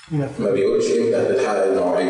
ما بيقولش امتى هتتحقق المواعيد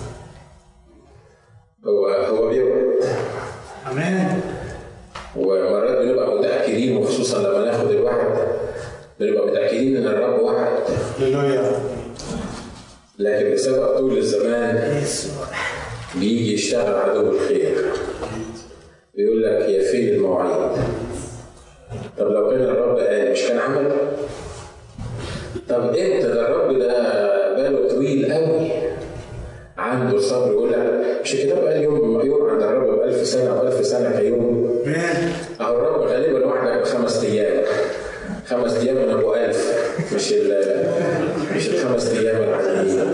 هو هو بيوعد امان ومرات بنبقى متاكدين وخصوصا لما ناخد الوعد بنبقى متاكدين ان الرب وعد هللويا لكن بسبب طول الزمان يسوع بيجي يشتغل عدو الخير بيقول لك يا فين المواعيد طب لو كان الرب قال مش كان عمل طب امتى ده الرب ده باله طويل قوي عنده صبر يقول لك مش الكتاب قال يوم يوم عند الرب بألف سنة أو ألف سنة كيوم امان أو الرب غالبا وحدك بخمس أيام خمس أيام من أبو ألف مش ال مش الخمس أيام العاديين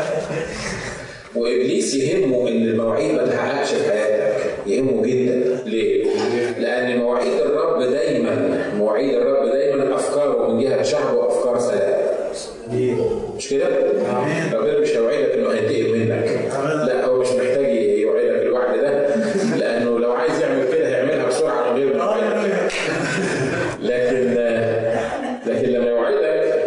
وإبليس يهمه إن المواعيد ما تحققش في حياتك يهمه جدا ليه؟ لأن مواعيد الرب دايما مواعيد الرب دايما أفكاره من جهة شعبه أفكار سلام مش كده؟ ربنا مش هيوعدك انه هينتقم منك لا هو مش محتاج يوعدك الوعد ده لانه لو عايز يعمل كده هيعملها بسرعه من غير ما يوعدك. لكن لكن لما يوعدك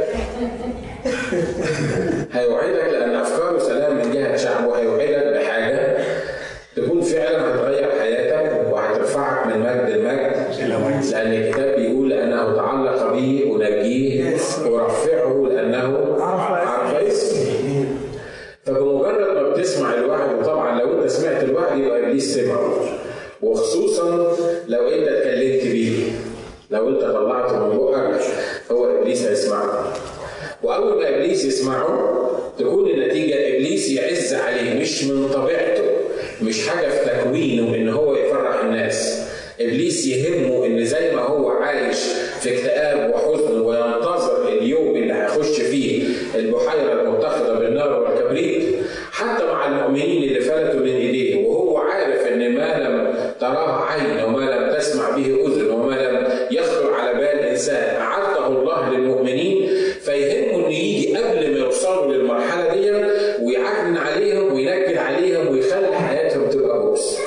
هيوعدك لان افكاره سلام من جهه شعبه هيوعدك بحاجه تكون فعلا هتغير حياتك وهترفعك من مجد لمجد لان الكتاب بيقول انه تعلق به انجيه ارفعه لانه عرف اسمي فبمجرد ما بتسمع الوعد وطبعا لو انت سمعت الوعد يبقى ابليس سمعه وخصوصا لو انت اتكلمت بيه لو انت طلعته من بقك هو ابليس هيسمعه واول ما ابليس يسمعه تكون النتيجه ابليس يعز عليه مش من طبيعته مش حاجه في تكوينه ان هو يفرح الناس ابليس يهمه ان زي ما هو عايش في اكتئاب وحزن وينتظر اليوم اللي هيخش فيه البحيره المتخذه بالنار والكبريت حتى مع المؤمنين اللي فلتوا من ايديه وهو عارف ان ما لم تراه عين وما لم تسمع به اذن وما لم يخطر على بال انسان اعده الله للمؤمنين فيهمه انه يجي قبل ما يوصلوا للمرحله دي ويعكن عليهم وينكد عليهم ويخلي حياتهم تبقى بؤس.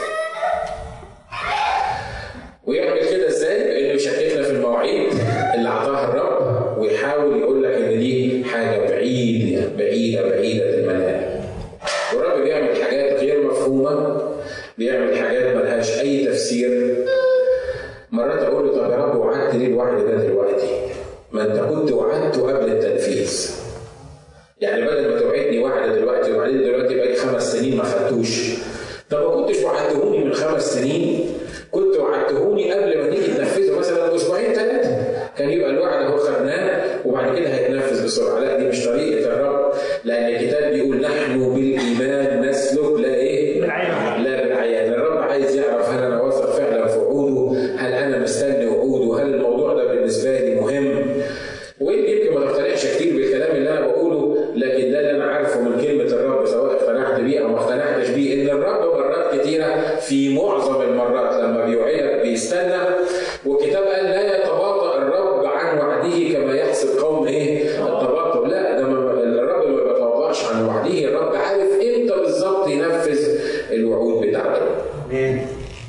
ويعمل كده ازاي؟ بانه يشككنا في المواعيد اللي اعطاها الرب ويحاول يقول لك ان دي حاجه بعيده بعيده بعيده المنال. والرب بيعمل حاجات غير مفهومه بيعمل حاجات ملهاش اي تفسير مرات اقول له طب يا رب وعدت ليه الوعد ده دلوقتي؟ ما انت كنت وعدته قبل التنفيذ. يعني بدل ما توعدني وعد دلوقتي وبعدين دلوقتي بقى خمس سنين ما خدتوش. طب ما كنتش وعدتهوني من خمس سنين كنت وعدتهوني قبل ما تيجي تنفذه مثلا اسبوعين ثلاثه كان يبقى الوعد اهو خدناه وبعد كده هيتنفذ بسرعه لا دي مش طريقه الرب لان الكتاب بيقول نحن بالايمان نسلك لا ايه؟ بالعين. لا بالعيان الرب عايز يعرف هل انا واثق فعلا في وعوده هل انا مستني وعوده هل الموضوع ده بالنسبه لي مهم وانت يمكن ما تقتنعش كتير بالكلام اللي انا بقوله لكن ده اللي انا عارفه من كلمه الرب سواء اقتنعت بيه او ما اقتنعتش بيه ان الرب مرات كتيره في معظم المرات لما بيوعدك بيستنى والكتاب قال لا يتباطأ الرب عن وعده كما يحسب قوم ايه؟ التباطؤ لا ده ما- الرب ما بيتوضاش عن وعده الرب عارف امتى بالظبط ينفذ الوعود بتاعته امان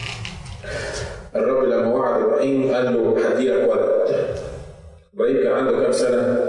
الرب لما وعد ابراهيم قال له هديلك ولد ابراهيم كان عنده كام سنه؟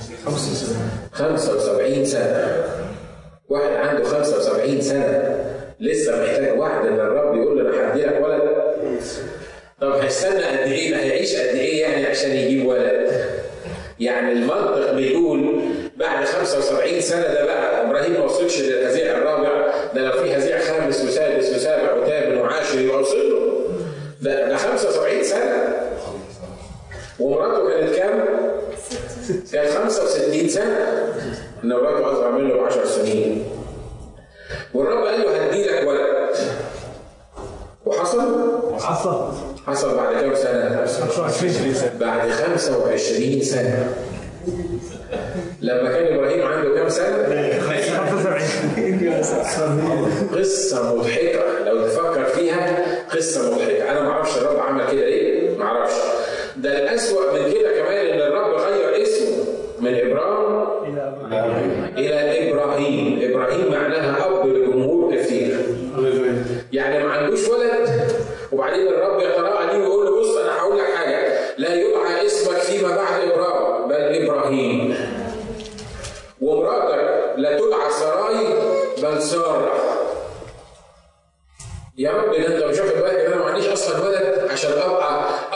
75 سنة واحد عنده 75 سنة لسه محتاج وعد ان الرب يقول له انا هديلك ولد طب هيستنى قد ايه؟ ما هيعيش قد ايه يعني عشان يجيب ولد؟ يعني المنطق بيقول بعد 75 سنة ده بقى ابراهيم ما وصلش للهزيع الرابع ده لو في هزيع خامس وسادس وسابع وثامن وعاشر يبقى وصل له ده ده 75 سنة ومراته كانت كام؟ كانت 65 سنة إن مراته أصغر منه ب 10 سنين والرب قال له هديلك ولد وحصل؟ حصل حصل بعد كام سنة؟ 25 سنه بعد 25 سنة لما كان إبراهيم عنده كام سنة؟ 75 قصة مضحكة لو تفكر فيها قصة مضحكة أنا ما أعرفش الرب عمل كده ليه؟ ما أعرفش ده الأسوأ من كده كمان إن الرب غير اسمه من إبرام إلى إبراهيم إبراهيم معناها أب لجمهور كثير يعني ما عندوش ولد وبعدين الرب يتراءى عليه ويقول له بص أنا هقول لك حاجة لا يدعى اسمك فيما بعد إبرام بل إبراهيم ومراتك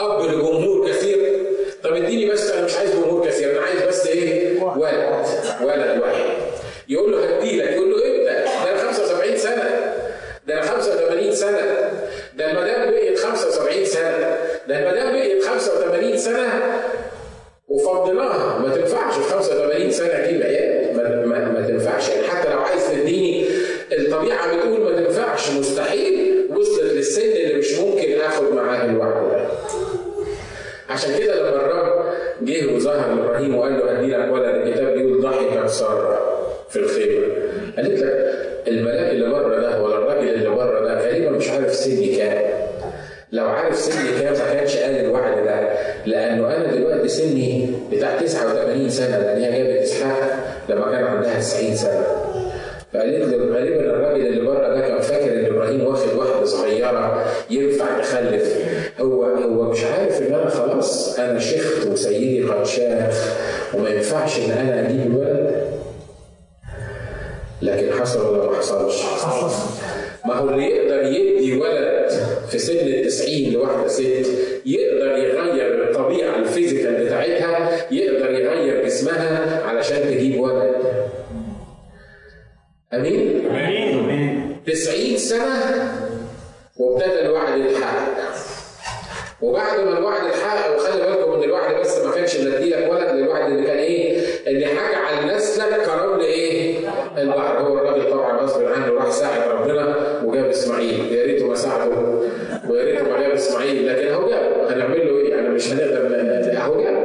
اب لجمهور كثير طب اديني بس انا مش عايز جمهور كثير انا عايز بس ايه ولد ولد واحد يقول له هديلك يقول له امتى ده انا 75 سنه ده انا 85 سنه ده المدام بقيت 75 سنه ده المدام بقيت 85 سنه وفضيناها ما تنفعش في 85 سنه اجيب عيال ما, ما, ما تنفعش يعني حتى لو عايز تديني الطبيعه بتقول ما تنفعش مستحيل وصلت للسن اللي مش ممكن اخد معاه الوعد ده عشان كده لما الرب جه وظهر لابراهيم وقال له هدي لك ولد الكتاب بيقول ضحكت ساره في الخيمه قالت لك الملاك اللي بره ده ولا الراجل اللي بره ده غالبا مش عارف سني كام لو عارف سني كام ما كانش قال الوعد ده لانه انا دلوقتي سني بتاع 89 سنه لان هي جابت اسحاق لما كان عندها 90 سنه فقالت له غالبا الراجل اللي بره ده كان فاكر ان ابراهيم واخد واحده صغيره ينفع تخلف هو هو مش عارف ان انا خلاص انا شيخت وسيدي قد شاخ وما ينفعش ان انا اجيب الولد لكن حصل ولا ما حصلش؟ ما هو اللي يقدر يدي ولد في سن التسعين لواحدة ست يقدر يغير الطبيعة الفيزيكال بتاعتها يقدر يغير جسمها علشان تجيب ولد أمين؟ امين تسعين سنة وابتدى الوعد يتحقق وبعد ما الوعد اتحقق وخلي بالكم ان الوعد بس ما كانش اللي اديلك ولد الوعد اللي كان ايه؟ اللي هجعل نسلك كرمل ايه؟ البحر هو الراجل طبعا غصب عنه راح ساعد ربنا وجاب اسماعيل يا ريته ما ساعده ويا ريته ما جاب اسماعيل لكن اهو جابه هنعمل له ايه؟ يعني مش هنقدر ن- اهو جابه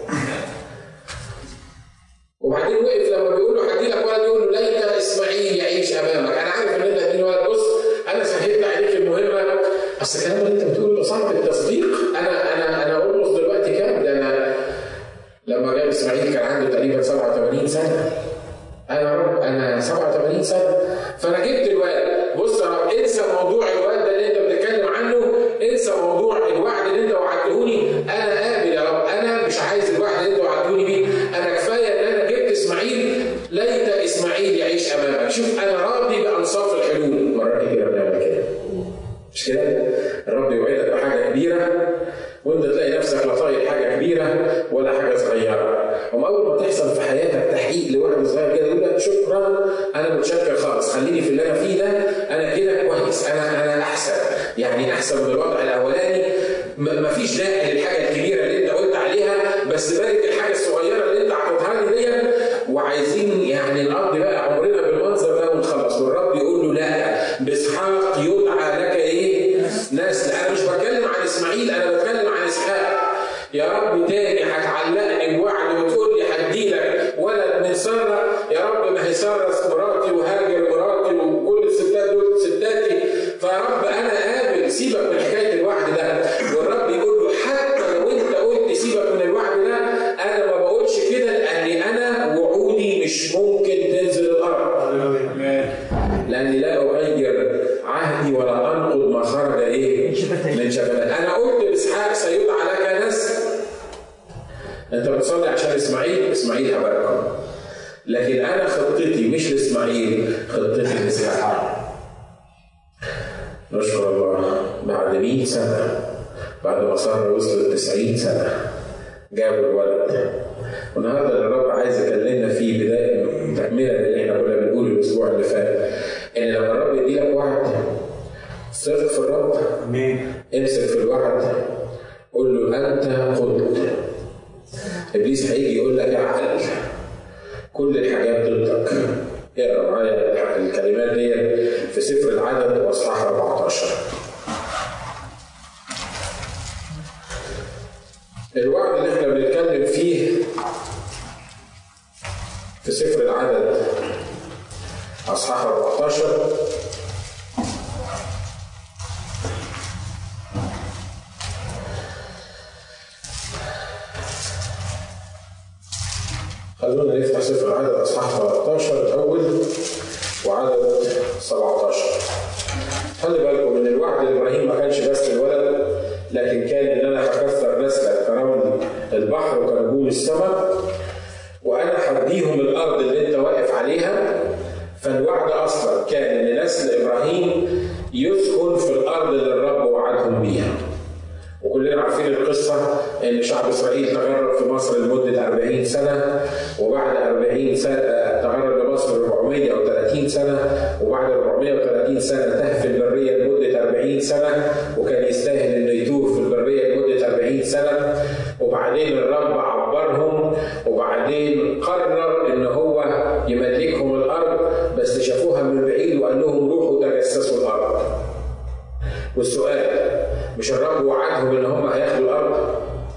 وبعدين وقف لما بيقول له هدي لك ولد يقول له ليت اسماعيل يعيش امامك انا عارف ان انت هتديني ولد بص انا سهلت عليك المهمه اصل الكلام اللي انت بتقوله ده صعب التصديق انا انا انا اقول دلوقتي كام ده انا لما جاب اسماعيل كان عنده تقريبا 87 سنه انا رب انا 87 سنه فانا جبت الواد بص يا رب انسى موضوع الواد ده اللي انت بتتكلم عنه انسى موضوع الوعد اللي انت وعدتهوني انا قابل يا رب انا مش عايز الوعد اللي انت وعدتهوني بيه انا كفايه ان انا جبت اسماعيل ليت اسماعيل يعيش امامك شوف انا راضي بانصاف الحلول مرات كتير بنعمل كده مش كده؟ الرب يوعدك بحاجه كبيره وانت تلاقي نفسك لا طايق حاجه كبيره ولا حاجه صغيره وما اول ما تحصل في حياتك تحقيق لواحد صغير كده يقول لك شكرا انا متشكر خالص خليني في اللي انا فيه ده انا كده كويس انا انا احسن يعني احسن من الوضع الاولاني م- مفيش داعي للحاجه الكبيره اللي انت قلت عليها بس بارك الحاجه الصغيره اللي انت عطيتها لي دي وعايزين يعني نقضي بقى عمرنا بالمنظر ده ونخلص والرب يقول له لا باسحاق يدعى لك ايه؟ نسل انا مش بتكلم عن اسماعيل انا بتكلم عن اسحاق يا رب تاني هتعلقني بوعد وتقول لي هديلك ولد من ساره يا رب ما هي ساره مراتي وهاجر مراتي وكل الستات دول ستاتي فيا رب انا قابل سيبك من حكايه الوعد ده والرب يقول له حتى لو انت قلت سيبك من الوعد ده انا ما بقولش كده لاني انا وعودي مش ممكن تنزل الارض لاني لا اغير عهدي ولا انقض ما خرج ايه من شفتي انا قلت لاسحاق سيدعى لك نسل انت بتصلي عشان اسماعيل اسماعيل هباركه لكن انا خطتي مش لاسماعيل خطتي لاسحاق نشكر الله بعد 100 سنه بعد ما صار وصل 90 سنه جابوا الولد والنهارده اللي الرب عايز يكلمنا فيه بدايه تكمله اللي احنا كنا بنقوله الاسبوع اللي فات ان لما الرب يديلك وعد ثق في الرب امين امسك في الوعد قول له انت قلت ابليس هيجي يقول لك اعقل كل الحاجات ضدك اقرا معايا الكلمات دي في سفر العدد واصحاح 14 الوعد اللي احنا بنتكلم فيه في سفر العدد اصحاح 14 خلونا نفتح سفر العدد اصحاح 13 الاول وعدد 17 خلي بالكم ان الوعد لابراهيم ما كانش بس الولد لكن كان ان انا هكثر نسلك كرمل البحر وكنجوم السماء وانا هديهم الارض اللي انت واقف عليها فالوعد اصلا كان ان نسل ابراهيم يسكن في الارض اللي الرب وعدهم بيها وكلنا عارفين القصة إن شعب إسرائيل تغرب في مصر لمدة 40 سنة وبعد 40 سنة تغرب لمصر 430 سنة وبعد 430 سنة تاه في البرية لمدة 40 سنة وكان يستاهل إنه يتوه في البرية لمدة 40 سنة وبعدين الرب عبرهم وبعدين قرر إن هو يملكهم الأرض بس شافوها من بعيد وقال لهم روحوا تجسسوا الأرض والسؤال مش الرب وعدهم ان هم هياخدوا الارض؟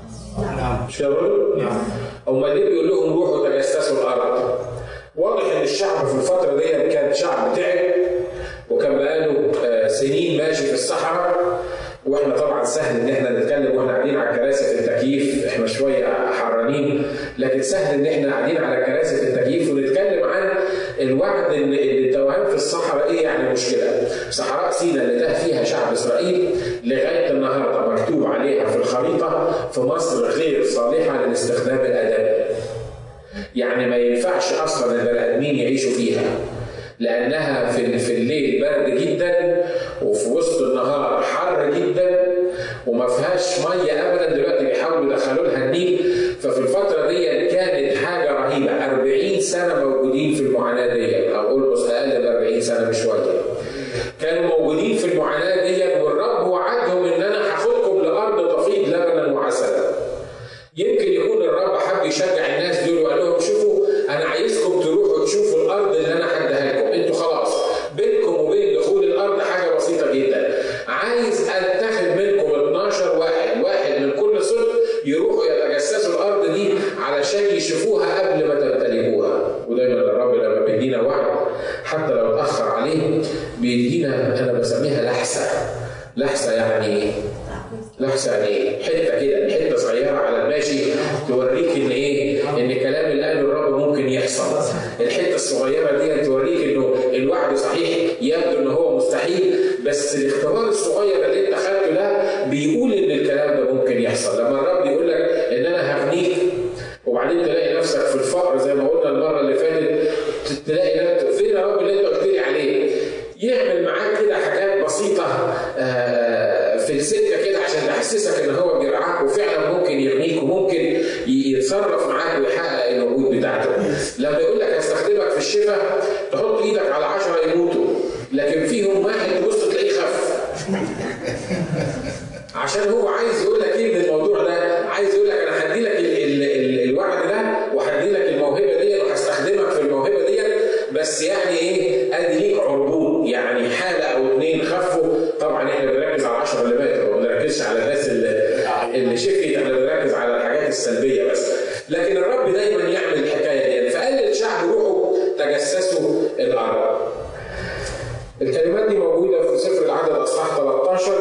نعم مش كده برضه؟ نعم امال ليه بيقول لهم روحوا تجسسوا الارض؟ واضح ان الشعب في الفتره دي كان شعب تعب وكان بقاله آه، سنين ماشي في الصحراء واحنا طبعا سهل ان احنا نتكلم واحنا قاعدين على كراسي في التكييف احنا شويه حرانين لكن سهل ان احنا قاعدين على كراسي في التكييف ونتكلم عن الوعد ان إن التوهان في الصحراء ايه يعني مشكله؟ صحراء سيناء اللي تاه فيها شعب اسرائيل لغايه النهارده مكتوب عليها في الخريطه في مصر غير صالحه للاستخدام الادمي. يعني ما ينفعش اصلا البني ادمين يعيشوا فيها لانها في في الليل برد جدا وفي وسط النهار حر جدا وما فيهاش ميه ابدا دلوقتي بيحاولوا يدخلوا لها النيل ففي الفتره دي كانت حاجه رهيبه 40 سنه موجودين في المعاناه دي او اولموست اقل من 40 سنه بشويه كانوا موجودين في المعاناه دي والرب وعدهم ان انا هاخدكم لارض تفيض لبنا وعسلا يمكن يكون الرب حب يشجع الناس دول وقال لهم شوفوا انا عايزكم تروحوا تشوفوا الارض اللي انا هديها لكم انتوا خلاص بينكم وبين دخول الارض حاجه بسيطه جدا عايز اتخذ منكم 12 واحد واحد من كل صنف يروحوا يتجسسوا الارض دي علشان يشوفوها قبل ما تمتلكوها ودايما الرب لما بيدينا وعد حتى لو اتاخر عليه بيدينا انا بسميها لحسه لحسه يعني ايه؟ لحظه يعني ايه؟ حته كده حته صغيره على الماشي توريك ان ايه؟ ان الكلام اللي قاله الرب ممكن يحصل. الحته الصغيره دي توريك انه الوعد صحيح يبدو ان هو مستحيل بس الاختبار الصغير اللي انت خدته ده بيقول ان الكلام ده ممكن يحصل. لما الرب يقول لك ان انا هغنيك وبعدين تلاقي نفسك في الفقر زي ما قلنا المره اللي فاتت تلاقي نفسك فين يا رب اللي انت قلت لي عليه؟ يعمل معاك كده حاجات بسيطه آه، في السكه كده عشان يحسسك ان هو بيرعاك وفعلا ممكن يغنيك وممكن يتصرف معاك ويحقق الوعود بتاعته. لما يقول لك هستخدمك في الشفاء تحط ايدك على عشرة يموتوا لكن فيهم واحد تبص تلاقيه خف. عشان هو عايز يقول لك ايه من الموضوع ده؟ عايز يقول لك انا هدي لك ال- ال- ال- الوعد ده وهدي لك الموهبه دي وهستخدمك في الموهبه دي بس يعني ايه ادي ليك عربون يعني حاله او اثنين خفوا طبعا احنا بنركز على العشره اللي ماتوا ما بنركزش على الناس اللي اللي شفيت احنا بنركز على الحاجات السلبيه بس لكن الرب دايما يعمل الحكايه دي فقال للشعب روحوا تجسسوا الارض الكلمات دي موجوده في سفر العدد اصحاح 13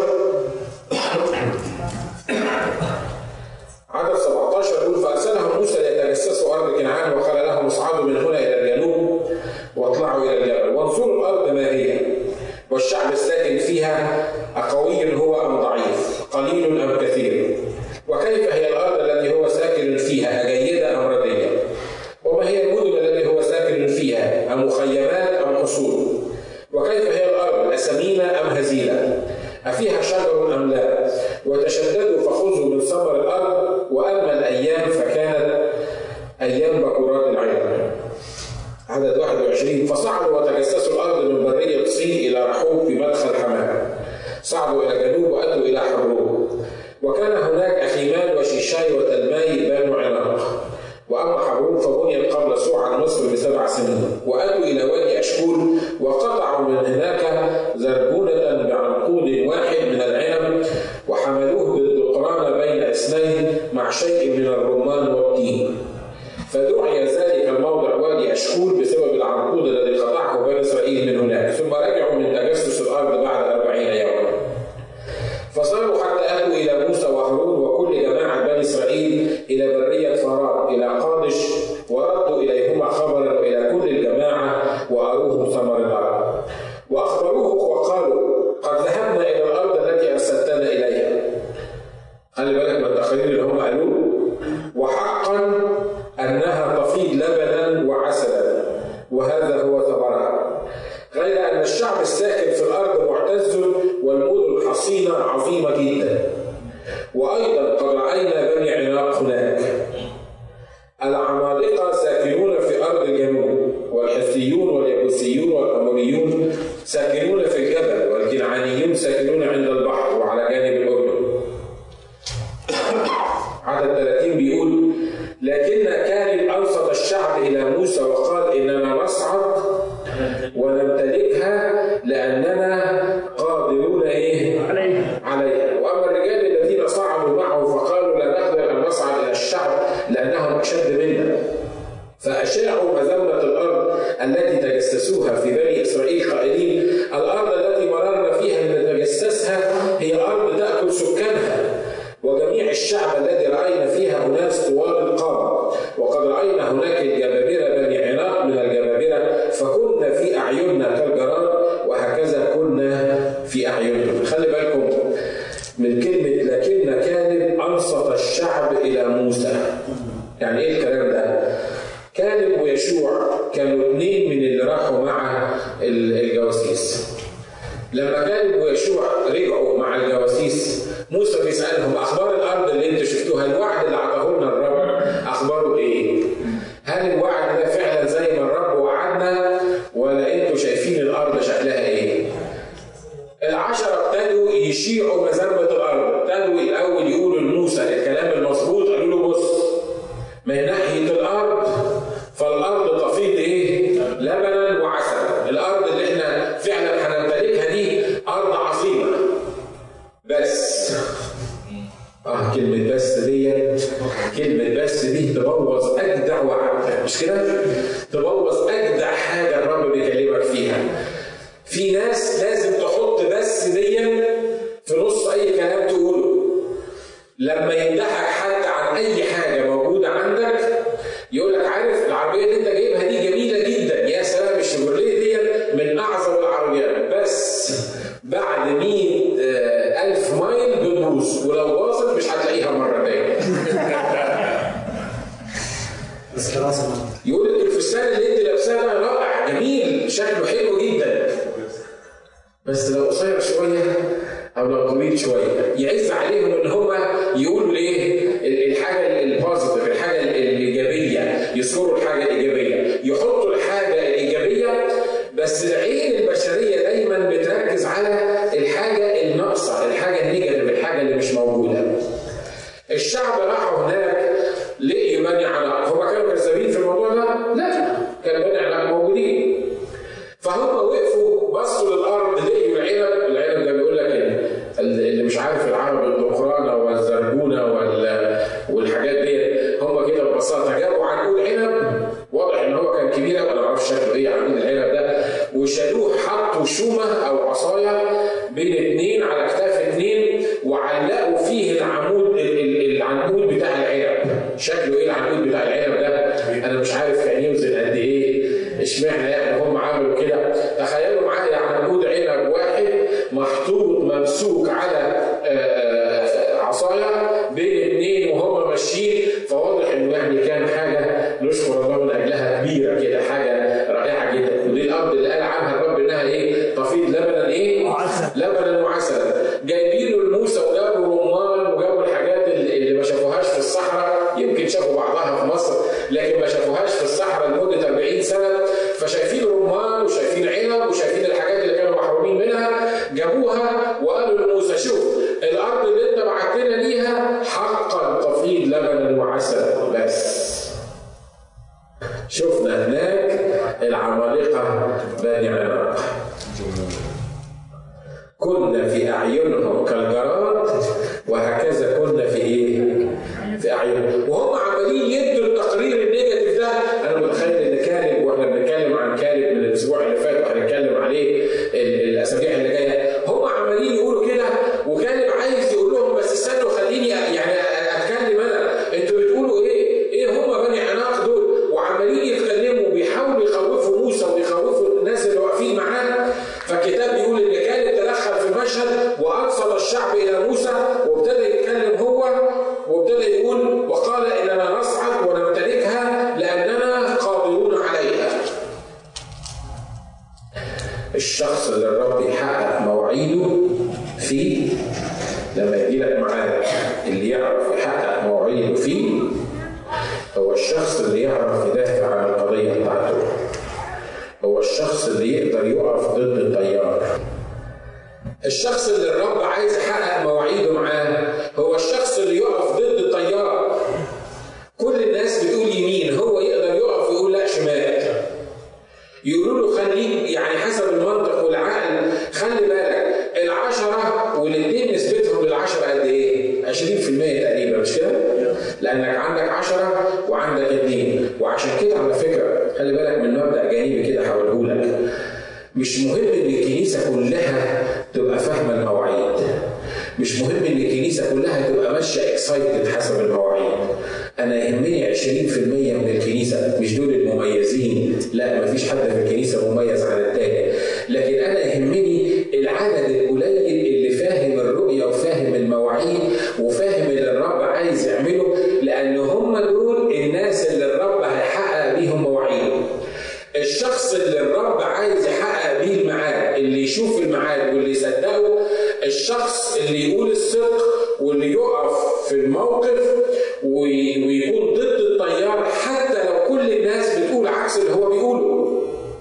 عدد 17 يقول فارسلهم موسى ليتجسسوا ارض كنعان وقال لهم اصعدوا من هنا الى الجنوب واطلعوا الى الجبل وانظروا الارض ما هي والشعب الساكن فيها اقوي هو ام ضعيف قليل ام كثير وكيف هي الارض التي هو ساكن فيها اجيده ام رديه وما هي المدن التي هو ساكن فيها أمخيمات أم قصور وكيف هي الأرض أسمينة أم هزيلة أفيها شجر أم لا وتشددوا فخذوا من ثمر الأرض وأما الأيام فكانت أيام بكورات العين عدد 21 فصعدوا وتجسسوا الأرض من برية صين إلى رحوب في مدخل حماه صعدوا إلى الجنوب وأتوا إلى حروب وكان هناك أخيمان وشيشاي وتلماي بنو عناق واما حبروب فبنيت قبل سوع عن مصر بسبع سنين واتوا الى وادي اشكول وقطعوا من هناك زربونه بعنقود واحد من العنب وحملوه بالدقران بين اثنين مع شيء من الرمان والتين فدعي ذلك الموضع وادي اشكول بسبب العنقود الذي قطعه بني اسرائيل من هناك ثم رجعوا من تجسس الارض بعد أربعين يوما فصاروا حتى اتوا الى موسى وهارون وكل جماعه بني اسرائيل الى بريه فرات الى قادش وردوا اليهما خبرا والى كل الجماعه واروهم ثمر الارض واخبروه وقالوا قد ذهبنا الى الارض التي ارسلتنا اليها خلي بالك من التقارير اللي هم قالوه وحقا انها تفيض لبنا وعسلا وهذا هو ثمرها غير ان الشعب الساكن في الارض معتز والمدن الحصينه عظيمه جدا عدد 30 بيقول لكن كان أوسط الشعب إلى موسى وقال إننا نصعد ونمتلكها لأننا قادرون إيه؟ عليها وأما الرجال الذين صعدوا معه فقالوا لا نقدر أن نصعد إلى الشعب لأنهم أشد منا فأشاعوا مذمة الأرض التي تجسسوها في بني إسرائيل قائلين الأرض التي مررنا فيها لنتجسسها هي أرض تأكل سكانها وجميع الشعب الذي رأينا فيها أناس طوال القامة وقد رأينا هناك الجبابرة بني عناق من الجبابرة فكنا في أعيننا كالجراد وهكذا كنا في أعينهم خلي بالكم من كلمة لكن كالب أنصت الشعب إلى موسى يعني إيه الكلام ده؟ كالب ويشوع كانوا اثنين من اللي راحوا مع الجواسيس لما كالب ويشوع رجعوا مع الجواسيس موسى بيسألهم أخبار الأرض اللي أنتوا شفتوها الوعد اللي عطاه لنا الرب أخباره إيه؟ هل الوعد ده فعلا زي ما الرب وعدنا ولا أنتوا شايفين الأرض شكلها إيه؟ العشرة ابتدوا يشيعوا مذمة الأرض، ابتدوا الأول يقولوا لموسى الكلام المظبوط قالوا له بص من ناحية الأرض فالأرض تفيض إيه؟ لبنا وعسلا، الأرض اللي إحنا فعلا هنمتلكها دي أرض عظيمة. بس اه كلمة بس ديت كلمة بس دي تبوظ أجدع وعد مش كده؟ تبوظ أجدع حاجة الرب بيكلمك فيها. في ناس لازم تحط بس دي في نص أي كلام تقوله. لما يمدحك حد عن أي حاجة موجودة عندك يقول لك عارف العربية اللي أنت جايبها دي جميلة جدا يا سلام الشيفروليه دي من أعظم العربيات بس بعد 100 ألف مايل بتبوظ ولو باظت مش هتلاقيها مرة تانية. بس خلاص يقول لك الفستان اللي انت لابساه ده رائع جميل شكله حلو جدا بس لو قصير شويه او لو طويل شويه يعز عليهم ان هم يقولوا ايه الحاجه البوزيتيف الحاجه الايجابيه يذكروا الحاجه الايجابيه يحطوا الحاجه الايجابيه بس العين البشريه دايما بتركز على الحاجه الناقصه الحاجه النيجاتيف الحاجه اللي مش موجوده الشعب راحوا هناك لقيوا بني عناق هم كانوا كذابين في الموضوع ده؟ لا كان بني عناق موجودين فهم وقفوا بصوا للارض لقيوا العنب العنب ده بيقول لك اللي مش عارف العربي الدقرانه والزرجونه والحاجات دي هم كده ببساطه جابوا عنقود عنب واضح ان هو كان كبير انا ما اعرفش شكله ايه عنقود العنب ده وشالوه حطوا شومه او عصايه بين اثنين على كتاف اثنين وعلقوا فيه العمود العنقود بتاع العنب شكله ايه العنقود بتاع العنب ده انا مش عارف كان يوزن قد ايه اشمعنى يعني هم عملوا كده تخيلوا معايا عنقود عنب واحد محطوط ممسوك على عصايه بين اثنين وهم ماشيين فواضح انه يعني كان حاجه نشكر الله من اجلها كبيره كده حاجه رائعه جدا ودي الارض اللي قال عنها الرب انها ايه تفيض لبنا ايه؟ وعسل. لبنا وعسلا جايبينه لموسى وجابوا رمان وجابوا الحاجات اللي ما شافوهاش في الصحراء يمكن شافوا بعضها في مصر لكن ما شافوهاش في الصحراء لمده 40 سنه فشايفين رمان وشايفين عنب وشايفين الحاجات اللي كانوا محرومين منها جابوها وقالوا لموسى شوف الارض اللي انت بعتنا ليها حقا تفيض لبنا وعسلا بس شفنا هناك العمالقه بني عناق كنا في اعينهم كالجراد وهكذا كنا في ايه؟ في اعينهم وهم عمالين يدوا التقرير النيجاتيف ده انا متخيل ان كالب واحنا بنتكلم عن كالب من الاسبوع اللي فات وهنتكلم عليه الاسابيع اللي جايه هم عمالين يقولوا كده وكالب عايز يقول لهم بس استنوا خليني يعني اتكلم انا انتوا بتقولوا ايه؟ ايه هم بني عناق دول وعمالين يتكلموا وبيحاولوا يخوفوا موسى ويخوفوا الناس اللي واقفين معاه فالكتاب بيقول ان كالب تدخل في المشهد وارسل الشعب الى موسى وابتدى يتكلم هو وابتدى يقول وقال اننا نصعد ونمتلكها لاننا قادرون عليها. الشخص اللي الرب يحقق مواعيده فيه لما يجي لك معاه اللي يعرف يحقق مواعيده فيه هو الشخص اللي يعرف يدافع عن القضيه بتاعته. هو الشخص اللي يقدر يقف ضد التيار. الشخص اللي الرب عايز يحقق مواعيده معاه هو الشخص اللي يقف ضد التيار لانك عندك عشرة وعندك اتنين وعشان كده على فكره خلي بالك من مبدا جانبي كده هقوله لك مش مهم ان الكنيسه كلها تبقى فاهمه المواعيد مش مهم ان الكنيسه كلها تبقى ماشيه اكسايتد حسب المواعيد انا يهمني 20% من الكنيسه مش دول المميزين لا مفيش حد في الكنيسه مميز عن التاني لكن انا يهمني العدد القليل اللي فاهم الرؤيه وفاهم المواعيد وفاهم اللي الرب عايز يعمله لان هم دول الناس اللي الرب هيحقق بيهم مواعيده الشخص اللي الرب عايز يحقق بيه الميعاد اللي يشوف الميعاد واللي يصدقه الشخص اللي يقول الصدق واللي يقف في الموقف وي- ويكون ضد التيار حتى لو كل الناس بتقول عكس اللي هو بيقوله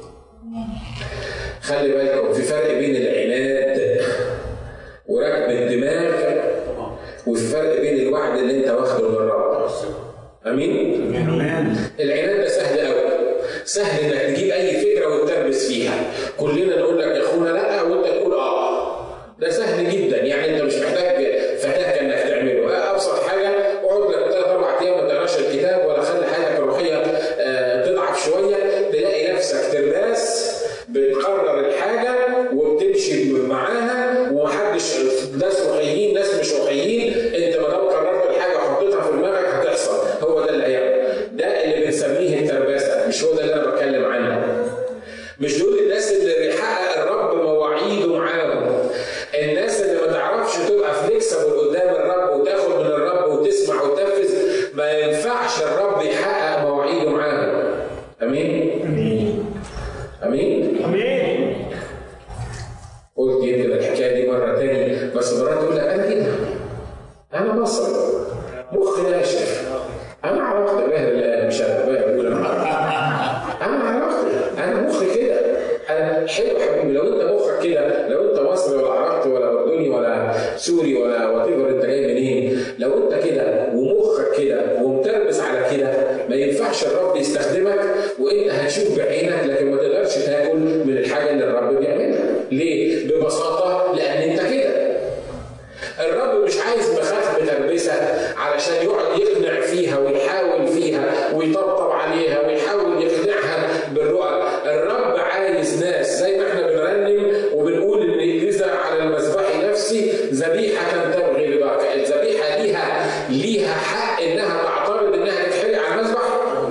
خلي بالكم في فرق بين العناد وركب الدماغ وفي فرق بين الوعد اللي انت واخده من الرب امين العناد ده سهل قوي سهل انك تجيب اي فكره وتتربس فيها كلنا نقول لك يا اخونا لا وانت تقول اه ده سهل جدا يعني انت مش محتاج فتاك انك تعمله آه، ابسط حاجه اقعد لك ثلاث اربع ايام ما تقراش الكتاب ولا خلي حياتك الروحيه آه، تضعف شويه تلاقي نفسك ترباس بتقرر الحاجه وبتمشي معاها ومحدش ناس روحيين ناس مش روحيين انت ما دام قررت الحاجه وحطيتها في دماغك هتحصل هو ده اللي هيعمل ده اللي بنسميه الترباسه مش هو ده اللي انا بتكلم عنه مش دول الناس اللي بيحقق الرب مواعيده معاهم الناس اللي ما تعرفش تبقى فليكسبل قدام الرب وتاخد من الرب وتسمع وتنفذ ما ينفعش الرب يحقق مواعيده معاهم امين امين امين قلت يمكن الحكايه دي مره تاني بس مرات تقول لك انا كده انا بصل مخي ناشف انا عرفت باهر الان مش انا باهر بيقول انا عرفت انا عرفت انا مخي كده انا حلو يا حبيبي لو انت مخك كده لو انت مصري ولا عربي ولا اردني ولا سوري ولا وات انت جاي منين لو انت كده ومخك كده ومتربس على كده ما ينفعش الرب يستخدمك وانت هتشوف بعينك لكن ما تقدرش تاكل من الحاجه اللي الرب بيعملها ليه ببساطه لان انت كده الرب مش عايز مخاخ بتربسة علشان يقعد يقنع فيها ويحاول فيها ويطبطب عليها ويحاول يقنعها بالرؤى الرب عايز ناس زي ما احنا بنرنم وبنقول ان اذا على المذبح نفسي ذبيحة تبغي رضاك الذبيحة ليها ليها حق انها تعترض انها تتحرق على المذبح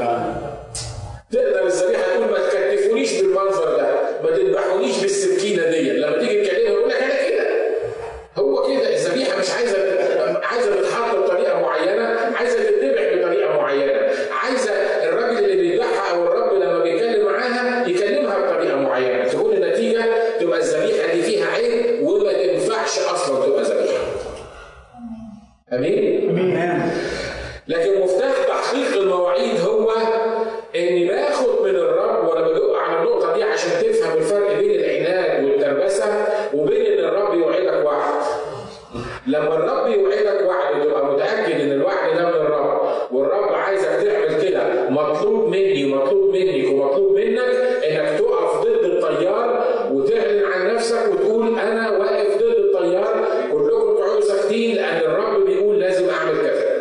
تقدر الذبيحه تقول ما تكتفونيش بالمنظر ده ما تذبحونيش بالسكينه دي لما تيجي تكلمها يقول لك انا كده هو كده الذبيحه مش عايزه عايزه تتحط بطريقه معينه عايزه تتذبح بطريقه معينه عايزه الراجل اللي بيذبحها او الرب لما بيتكلم معاها يكلمها بطريقه معينه تكون النتيجه تبقى الذبيحه دي فيها عيب وما تنفعش اصلا تبقى ذبيحه امين امين لكن مفتاح تحقيق المواعيد هو اني باخد من الرب وانا بدق على النقطه دي عشان تفهم الفرق بين العناد والتربسه وبين ان الرب يوعدك وعد. لما الرب يوعدك وعد تبقى متاكد ان الوعد ده من الرب والرب عايزك تعمل كده مطلوب مني ومطلوب منك ومطلوب منك انك تقف ضد التيار وتعلن عن نفسك وتقول انا واقف ضد التيار كلكم تقعدوا ساكتين لان الرب بيقول لازم اعمل كذا.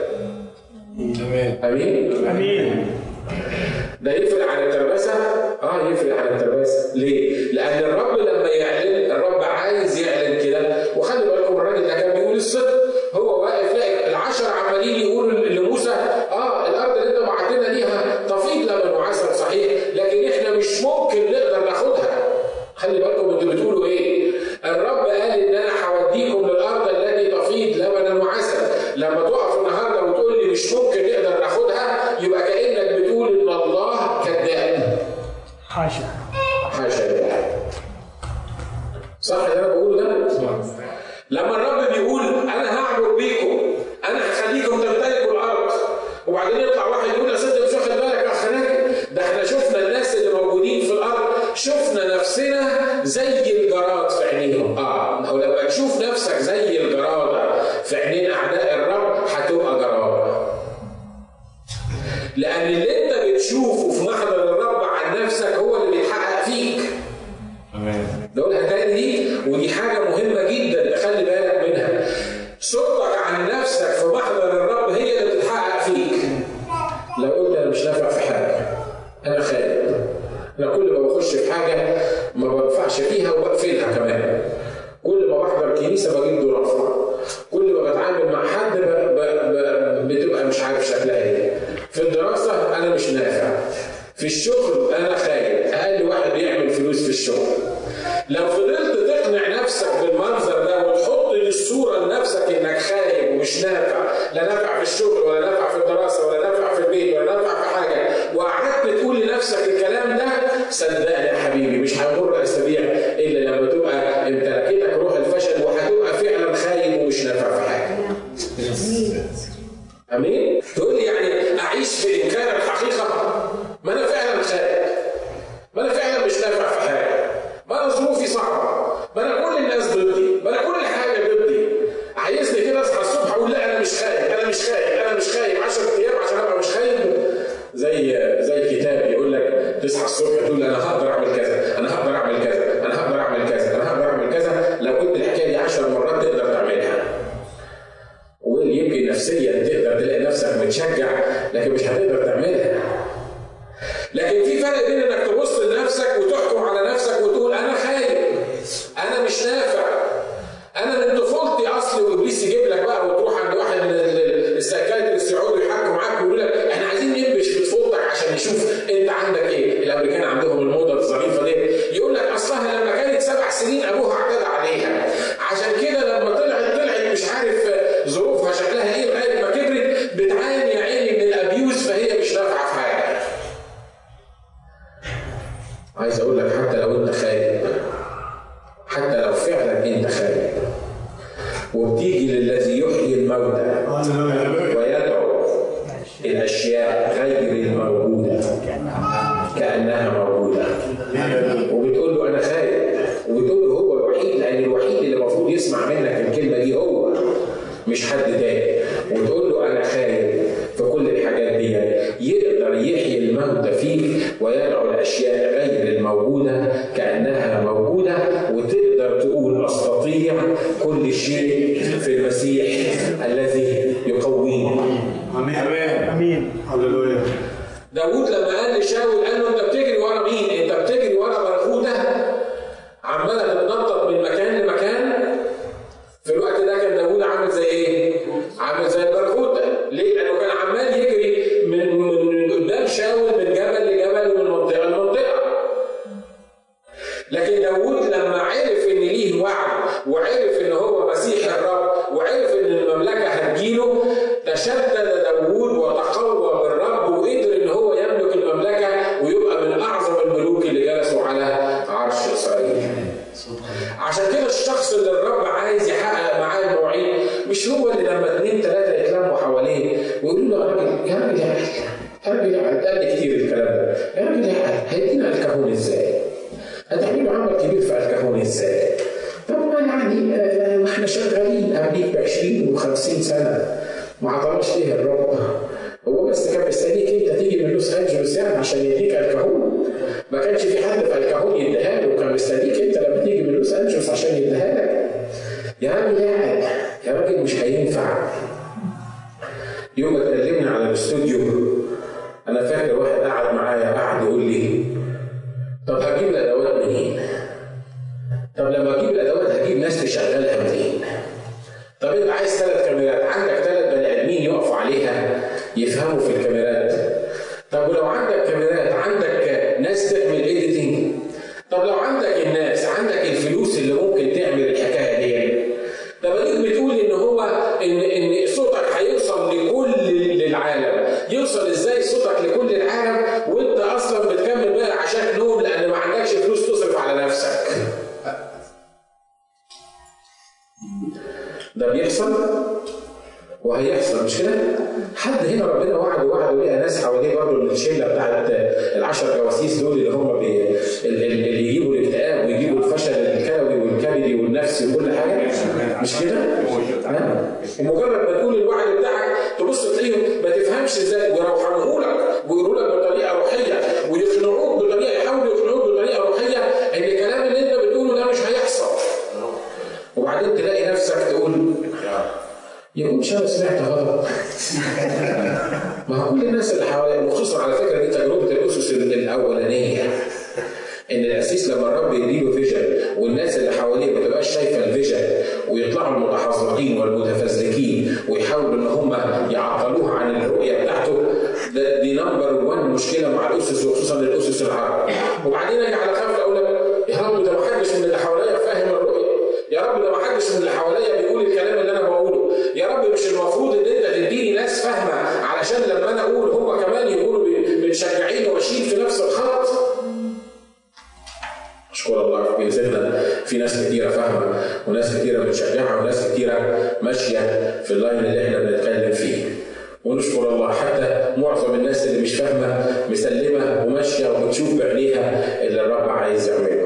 امين امين ده يفرق عن التربسه اه يفرق عن التربسه ليه لان الرب لما يعلن الرب عايز يعلن كده وخلي بالكم الراجل ده كان بيقول الصدق هو واقف لاقي العشر عمالين يقولوا لموسى اه الارض اللي انت بعتنا ليها تفيض لبن وعسل صحيح لكن احنا مش ممكن نقدر ناخدها خلي بالكم انتوا بتقولوا ايه الرب قال ان انا هوديكم للارض التي تفيض لبنا وعسل لما تقف النهارده وتقول لي مش ممكن نقدر ناخدها يبقى كانك بتقول ان الله كذاب حاشا حاشا لله صح اللي انا بقوله ده؟ لما الرب بيقول انا هعبر بيكم انا هخليكم تمتلكوا الارض وبعدين يطلع واحد يقول يا سيدي مش واخد بالك يا خناجي ده احنا شفنا الناس اللي موجودين في الارض شفنا نفسنا زي الجراد في عينيهم اه او لما تشوف نفسك زي الجراده في عينين اعداء الرب هتبقى جراده لان اللي انت بتشوفه في محضر الرب عن نفسك هو اللي بيتحقق فيك نقولها تاني دي ودي حاجة مهمة جدا تخلي بالك منها صورتك عن نفسك في محضر الرب هي اللي بتتحقق فيك الشغل انا خايب اقل واحد بيعمل فلوس في الشغل لو فضلت تقنع نفسك بالمنظر ده وتحط للصوره لنفسك انك خايب ومش نافع لا نافع في الشغل ولا نافع في الدراسه ولا نافع في البيت ولا نافع في حاجه وقعدت تقول لنفسك الكلام ده صدقني يا حبيبي مش هيمر اسابيع الا لما تبقى امتلكتك روح الفشل وهتبقى فعلا خايب ومش نافع في حاجه. امين؟ تقول لي يعني اعيش في انكار الحقيقه؟ ما انا فعلا خايب. ما انا فعلا مش نافع في حاجه. ما انا ظروفي صعبه. ما انا كل الناس ضدي. ما انا كل حاجه ضدي. عايزني كده اصحى الصبح اقول لا انا مش خايب، انا مش خايب، انا مش خايب 10 ايام عشان ابقى مش خايب. زي زي كتاب يقول لك تصحى الصبح تقول انا هقدر اعمل كذا، انا هقدر اعمل كذا، انا هقدر اعمل كذا، انا هقدر اعمل كذا، لو قلت الحكايه دي 10 مرات تقدر تعملها. ويمكن نفسيا تقدر تلاقي نفسك متشجع لكن مش هتقدر تعملها. لكن في فرق بين انك تبص لنفسك وتحكم على نفسك وتقول انا خايب انا مش نافع انا من طفولتي اصلي وابليس يجيب لك بقى وتروح عند واحد من السايكايترست يقعدوا يحكوا معاك ويقول لك احنا عايزين ننبش في طفولتك عشان نشوف انت عندك ايه الامريكان عندهم الموضه الظريفه دي يقول لك اصلها لما كانت سبع سنين ابوها اعتدى عليها عشان كده لما طلعت طلعت مش عارف ظروفها شكلها ايه لغايه ما كبرت بتعاني يا عيني من الابيوز فهي مش نافعه في حاجه عايز اقول لك حتى لو انت خايب حتى لو فعلا انت خايب وبتيجي للذي يحيي الموتى ويدعو الاشياء غير الموجوده كانها موجوده وبتقول له انا خايب وبتقول له هو الوحيد لان الوحيد اللي المفروض يسمع منك الكلمه دي هو مش حد تاني وتقول له انا خايب في كل الحاجات دي يقدر يحيي الموتى فيك ويدعو الاشياء غير الموجوده كانها موجوده وتقدر تقول استطيع كل شيء في المسيح الذي يقويني امين امين هللويا داوود لما قال لشاول قال له انت بتجري ورا مين؟ انت بتجري ورا برغوثه عماله تتنطط من مكان لمكان في الوقت ده كان داوود عامل زي ايه؟ عامل زي البرغوثه ليه؟ لانه كان عمال يجري من من قدام شاول من جبل لجبل ومن منطقه لمنطقه لكن داوود لما عرف ان ليه وعد وعرف ان هو مسيح الرب وعرف ان المملكه هتجيله تشدد داوود وتقوى بالرب وقدر ان هو يملك المملكه ويبقى من اعظم الملوك اللي جلسوا على عرش اسرائيل. عشان كده الشخص اللي الرب عايز يحقق معاه المواعيد مش هو اللي لما اثنين ثلاثه يتلموا حواليه ويقولوا له يا راجل يا راجل يا يا راجل يا قال لي كتير الكلام ده يا راجل يا هيدينا الكهون ازاي؟ هتعملوا عمل كبير في الكهون ازاي؟ طب ما يعني آه، ما احنا شغالين قبليك ب 20 و50 سنه ما عطاناش ليه الرب هو بس كان مستنيك انت تيجي من لوس انجلوس يعني عشان يديك الكهون ما كانش في حد في الكهون يديها له وكان مستنيك انت لما تيجي من لوس انجلوس عشان يديها لك يا راجل قاعد يا راجل مش هينفع يوم ما اتكلمنا على الاستوديو انا فاكر واحد قعد معايا قعد يقول لي طب هجيب الادوات منين؟ طب لما اجيب الادوات هجيب ناس تشغلها منين؟ طب انت عايز ثلاث كاميرات عندك ثلاث بني ادمين يقفوا عليها يفهموا في الكاميرات طب ولو عندك كاميرات عندك ناس تعمل ايديتنج طب لو عندك الناس عندك الفلوس اللي ممكن تعمل الحكايه دي طب اديك بتقول ان هو ان ان صوتك هيوصل لكل للعالم يوصل ازاي صوتك لكل العالم وانت اصلا بتكمل بقى عشان نوم لان ما عندكش فلوس تصرف على نفسك ده بيحصل وهيحصل مش كده؟ حد هنا ربنا وعده وعده لقى ناس حواليه برضه من الشله بتاعت العشر جواسيس دول اللي هم بي... اللي اللي يجيبوا الاكتئاب ويجيبوا الفشل الكلوي والكبدي والنفسي وكل حاجه مش كده؟ ها؟ ومجرد ما تقول الوعد بتاعك تبص تلاقيهم ما تفهمش ازاي ويروحنوا لك ويقولوا لك بطريقه روحيه ويقنعوك بطريقه يحاولوا يقنعوك بطريقه روحيه ان الكلام اللي انت بتقوله ده مش هيحصل وبعدين تلاقي نفسك تقول يقول مش انا سمعت غلط ما هو كل الناس اللي حواليا وخصوصا على فكره دي تجربه الاسس الاولانيه ان الاسيس لما الرب يديله فيجن والناس اللي حواليه ما تبقاش شايفه الفيجن ويطلعوا المتحذقين والمتفزلكين ويحاولوا ان هم يعطلوه عن الرؤيه بتاعته ده دي نمبر 1 مشكله مع الاسس وخصوصا الاسس العرب وبعدين اجي على خفله اقول لك يا رب ده ما حدش من اللي حواليا فاهم الرؤيه يا رب ده ما حدش من اللي حواليا بيقول الكلام اللي انا بقوله يا رب مش المفروض ان انت تديني ناس فاهمه علشان لما انا اقول هم كمان يقولوا متشجعين وماشيين في نفس الخط اشكر الله في كنيستنا في ناس كتيره فاهمه وناس كتيره بتشجعها وناس كتيره ماشيه في اللاين اللي احنا بنتكلم فيه ونشكر الله حتى معظم الناس اللي مش فاهمه مسلمه وماشيه وبتشوف بعينيها اللي الرب عايز يعمله.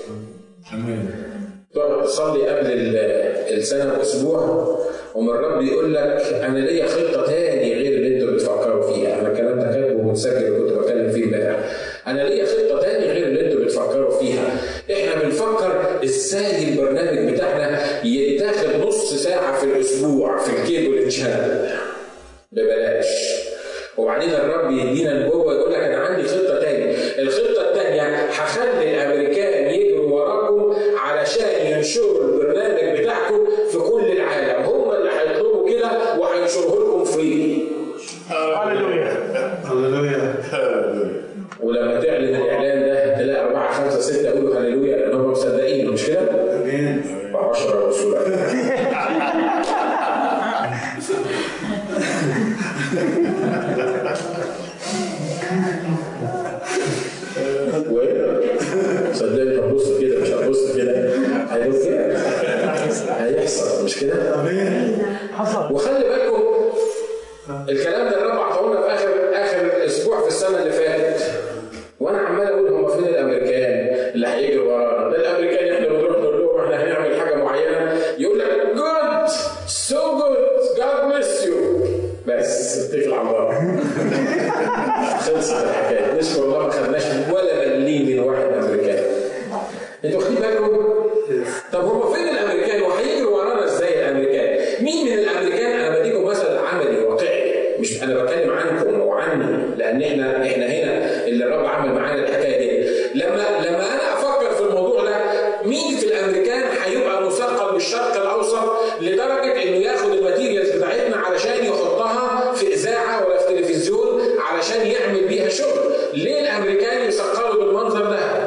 تقعد تصلي قبل السنه باسبوع ومن الرب يقول لك انا ليا خطه تاني غير اللي انتوا بتفكروا فيها، انا الكلام ده كاتبه ومتسجل وكنت بتكلم فيه امبارح. انا ليا خطه تاني غير اللي انتوا بتفكروا فيها. احنا بنفكر ازاي البرنامج بتاعنا يتاخد نص ساعه في الاسبوع في الكيبل تشانل. ببلاش وبعدين الرب يدينا لجوه يقول لك انا عندي خطه تاني الخطه التانيه هخلي الامريكان يجروا وراكم علشان ينشروا البرنامج بتاعكم في كل العالم هم اللي هيطلبوا كده وهينشروه لكم فري هللويا هللويا ولما تعلن الاعلان ده تلاقي اربعه خمسه سته يقولوا هللويا لان هم مصدقين مش كده؟ امين وعشرة رسول صدقني هتبص كده مش هتبص كده هيبص كده هيحصل مش كده؟ امين حصل وخلي بالكم الكلام ده الرب عطاهولنا في اخر اخر اسبوع في السنه اللي فاتت وانا عمال اقول هم فين الامريكان اللي هيجروا ورانا ده الامريكان احنا بنروح نقول لهم احنا هنعمل حاجه معينه يقول لك جود سو جود جاد بليس يو بس اتكل على الله خلصت الحكايه نشكر الله ما خدناش ولا مليم من واحد امريكان انتوا واخدين بالكم؟ طب هم فين الامريكان وهيجروا ورانا ازاي الامريكان؟ مين من الامريكان انا بديكم مثل عملي واقعي مش انا بتكلم عنكم وعني لان احنا احنا هنا اللي الرب عمل معانا الحكايه دي لما لما انا افكر في الموضوع ده مين في الامريكان هيبقى مثقل بالشرق الاوسط لدرجه انه ياخد الماتيريالز بتاعتنا علشان يحطها في اذاعه ولا في تلفزيون علشان يعمل بيها شغل ليه الامريكان يثقلوا بالمنظر ده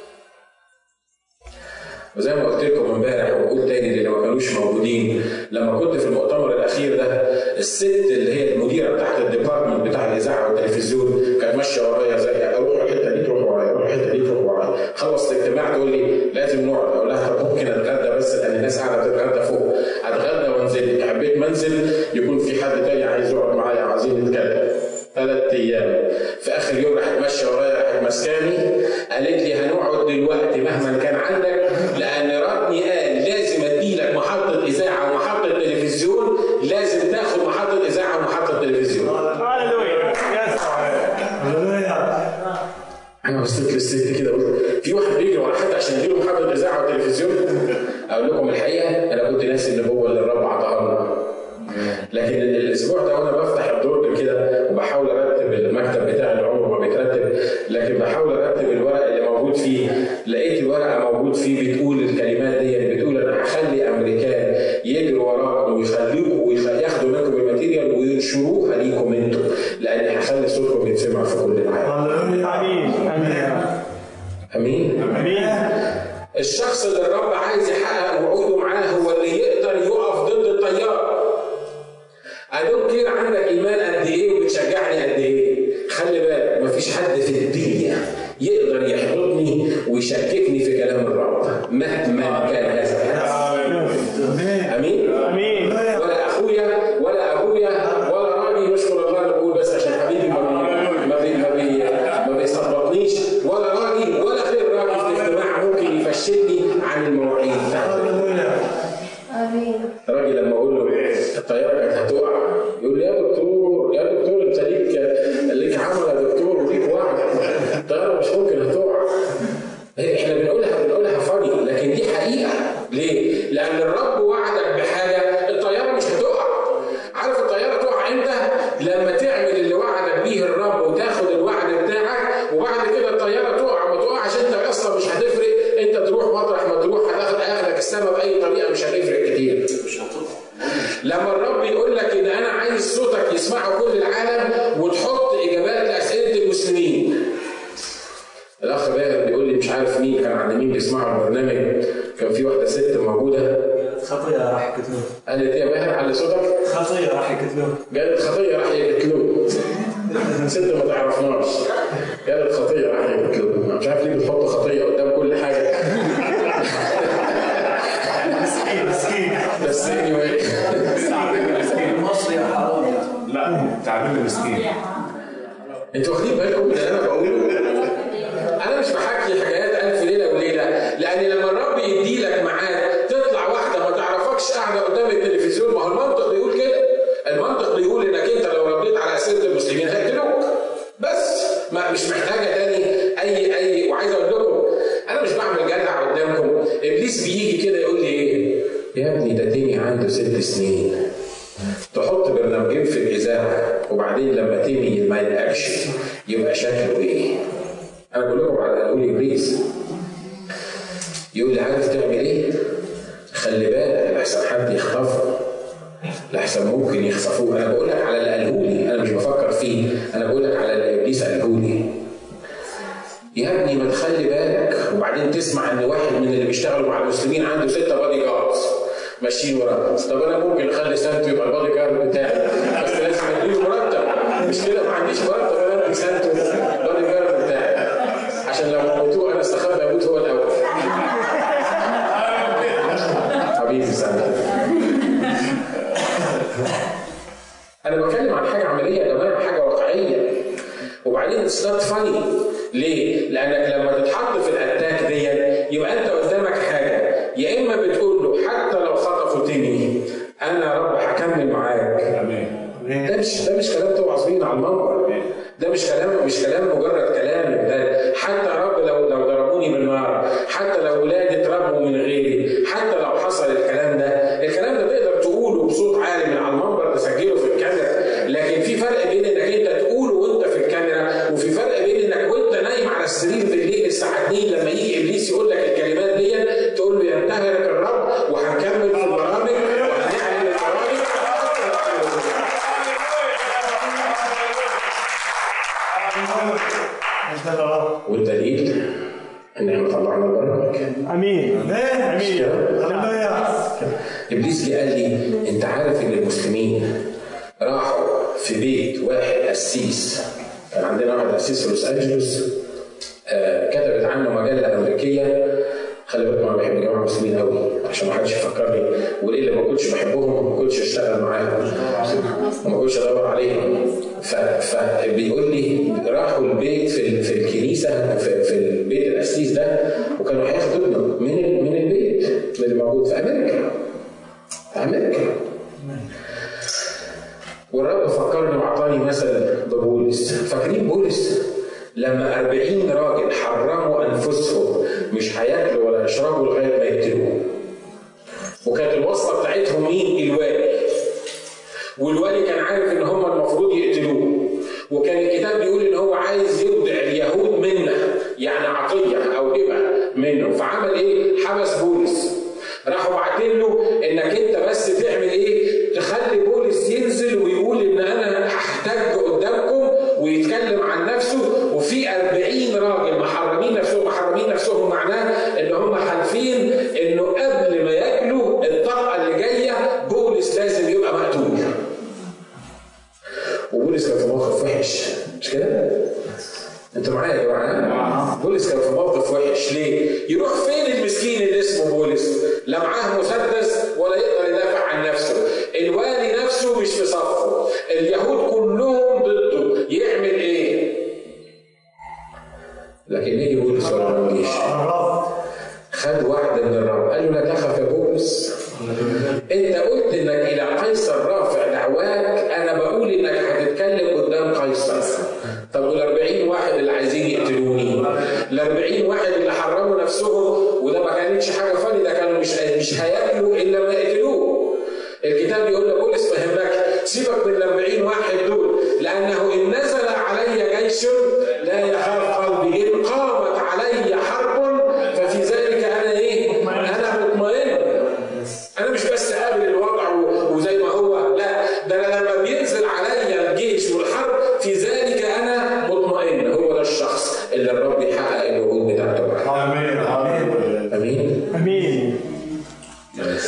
وزي ما قلت لكم امبارح وبقول تاني للي ما كانوش موجودين لما كنت في المؤتمر الاخير ده الست اللي هي المديره بتاعت الديبارتمنت بتاع الاذاعه والتلفزيون كانت ماشيه ورايا زي اروح الحته دي تروح ورايا اروح الحته دي تروح ورايا خلص الاجتماع تقول لي لازم نقعد اقول لها طب ممكن اتغدى بس لان الناس قاعده بتتغدى فوق اتغدى وانزل حبيت منزل يكون في حد تاني عايز يقعد معايا عايزين نتكلم ثلاث ايام في اخر يوم راحت ماشيه ورايا راحت ماسكاني قالت لي هنقعد دلوقتي مهما كان عندك لان ربني قال لازم اديلك محطه اذاعه ومحطه تلفزيون لازم تاخد محطه اذاعه ومحطه تلفزيون هللويا يس هللويا انا بصيت للست كده قلت في واحد بيجري ورا حد عشان يجيله محطه اذاعه وتلفزيون اقول لكم الحقيقه انا كنت ناسي النبوه اللي الرب عطاها لنا لكن الاسبوع ده وانا بفتح الدرج كده وبحاول ارتب المكتب بتاعي اللي عمره ما بيترتب لكن بحاول ارتب الورق اللي موجود فيه لقيت الورقه موجود فيه بتقول الكلمات دي بتقول انا هخلي امريكان يجروا وراكم ويخليكم وياخدوا منكم الماتيريال وينشروها ليكم انتم لان هخلي صوتكم يتسمع في كل العالم هللويا امين امين امين امين الشخص اللي الرب عايز يحقق وعوده معاه هو اللي يقدر يقف ضد التيار أدون كده عندك إيمان قد إيه وبتشجعني قد إيه خلي بالك مفيش حد في الدنيا يقدر يحبطني ويشككني في كلام الرب مهما كان هذا امين أمين امين ولا أخويا ولا أبويا ولا راجل نشكر الله أنا بقول بس عشان حبيبي ما بي ما بي ما, بي ما بيصبطنيش ولا راجل ولا غير راجل في الاجتماع ممكن يفشلني عن المواعيد بتاعتي هللويا آمين الراجل لما اقول له الطياره كانت هتقع يقول لي يا دكتور يا دكتور انت ليك ليك عمل يا دكتور وليك وعد الطياره مش ممكن هتقع احنا بنقولها بنقولها فاني لكن دي حقيقه ليه؟ لان الرب وعدك بحاجه الطياره مش هتقع عارف الطياره تقع امتى؟ لما تعمل اللي وعدك بيه الرب وتاخد الوعد بتاعك وبعد كده الطياره تقع ما تقعش انت اصلا مش هتفرق انت تروح مطرح ما تروح هتاخد اخرك السما باي طريقه مش هتفرق كتير لما الرب يقول لك ان انا عايز صوتك يسمعه كل العالم وتحط ست ما تعرفناش كانت خطيه راح يطلب مش عارف ليه بتحط خطيه قدام كل حاجه مسكين مسكين بس anyway مصري يا حرام لا تعبير مسكين انتوا واخدين بالكم من اللي انا بقوله؟ انا مش بحكي حكايات الف ليله وليله لان لما الرب يدي لك ميعاد تطلع واحده ما تعرفكش قاعده قدام التلفزيون ما هو المنطق بيقول كده المنطق بيقول انك انت لو رديت على اسئله المسلمين هيقتلوك بس ما مش محتاجه تاني اي اي وعايز اقول لكم انا مش بعمل جدع قدامكم ابليس بيجي كده يقول لي ايه يا ابني ده تيمي عنده ست سنين تحط برنامجين في الاذاعه وبعدين لما تيمي ما يلقاكش يبقى شكله ايه؟ انا بقول لكم على قول ابليس يقول لي عارف تعمل ايه؟ خلي بالك لحسن حد يخطفه لحسن ممكن يخطفوه انا بقول لك على اللي قاله لي انا مش بفكر فيه انا بقول لك على اللي ابليس قاله لي يا ابني ما تخلي بالك وبعدين تسمع ان واحد من اللي بيشتغلوا مع المسلمين عنده ستة بادي جاردز ماشيين وراه طب انا ممكن اخلي سانتو يبقى البادي جارد بتاعي بس لازم اديله مرتب مش كده ما عنديش مرتب انا ادي سانتو البادي جارد بتاعي عشان لو موتوه انا استخبى اموت هو الاول حبيبي سانتو انا بتكلم عن حاجه عمليه يا جماعه حاجه واقعيه وبعدين اتس نوت فاني ليه؟ لانك لما تتحط في الاتاك دي يبقى انت قدامك حاجه يا اما بتقول له حتى لو خطفوا تاني انا يا رب هكمل معاك امين ده مش ده مش كلام توعظ بيه على المنبر ده مش كلام مش كلام مجرد كلام ده حتى يا رب لو لو ضربوني بالنار حتى لو ولادي اتربوا من غيري حتى لو حصل الكلام ده الكلام ده تقدر تقوله بصوت عالي من على المنبر تسجله في الكاميرا لكن في فرق بين انك انت تقوله وانت في الكاميرا وفي فرق بين انك وانت نايم على السرير بالليل الساعه 2 لما يجي ابليس يقول لك الكلمات دي تقول له ينتهرك الرب وهنكمل في البرامج وهنعمل البرامج انت بابا والدليل ان احنا طلعنا البرامج امين امين هللويا ابليس جه قال لي انت عارف ان المسلمين راحوا في بيت واحد قسيس كان عندنا واحد قسيس في لوس انجلوس آه كتبت عنه مجله امريكيه خلي بالك انا بحب الجماعه المسلمين قوي عشان ما حدش يفكرني وايه اللي ما كنتش بحبهم ما كنتش اشتغل معاهم وما كنتش ادور عليهم ف... فبيقول لي راحوا البيت في ال... في الكنيسه في, في البيت القسيس ده وكانوا هياخدوا ابنه من ال... من البيت اللي موجود في امريكا في امريكا والرب فكرني واعطاني مثل ببولس فاكرين بولس لما أربعين راجل حرموا أنفسهم مش هياكلوا ولا يشربوا لغاية ما يقتلوه وكانت الوصفة بتاعتهم مين؟ الوالي والوالي كان عارف ان هم المفروض يقتلوه وكان الكتاب بيقول ان هو عايز يودع اليهود منه يعني عطيه او هبه منه فعمل ايه؟ حبس بولس راحوا باعتين له انك انت بس تعمل ايه؟ تخلي بولس ينزل ويقول ان انا هحتاج قدامكم ويتكلم عن نفسه وفي 40 راجل محرمين نفسهم محرمين نفسهم معناه ان هم حالفين انه قبل ما ياكلوا الطاقه اللي جايه بولس لازم يبقى مقتول. وبولس كان في موقف وحش مش كده؟ انتوا معايا يا جماعه؟ بولس كان في موقف وحش ليه؟ يروح فين المسكين اللي اسمه بولس؟ لا معاه مسدس ولا يقدر يدافع عن نفسه، الوالي نفسه مش في صفه، اليهود كلهم ضده، يعمل ايه؟ لكن يجي بولس ولا ما يجيش؟ الرب خد واحدة من الرب قال له لا تخف يا بولس انت قلت انك الى قيصر رافع دعواك انا بقول انك هتتكلم قدام قيصر طب وال 40 واحد اللي عايزين يقتلوني ال 40 واحد اللي حرموا نفسهم وده ما كانتش حاجه فاني ده كانوا مش مش هياكلوا الا ما يقتلوه الكتاب يقول لبولس فهمك سيبك من ال 40 واحد دول لانه ان نزل علي جيش لا يخاف قلبي ان قامت علي حرب ففي ذلك انا ايه؟ انا مطمئن انا مش بس قابل الوضع و- وزي ما هو لا ده انا لما بينزل عليا الجيش والحرب في ذلك انا مطمئن هو ده الشخص اللي الرب يحقق الوعود بتاعته معاه امين امين امين امين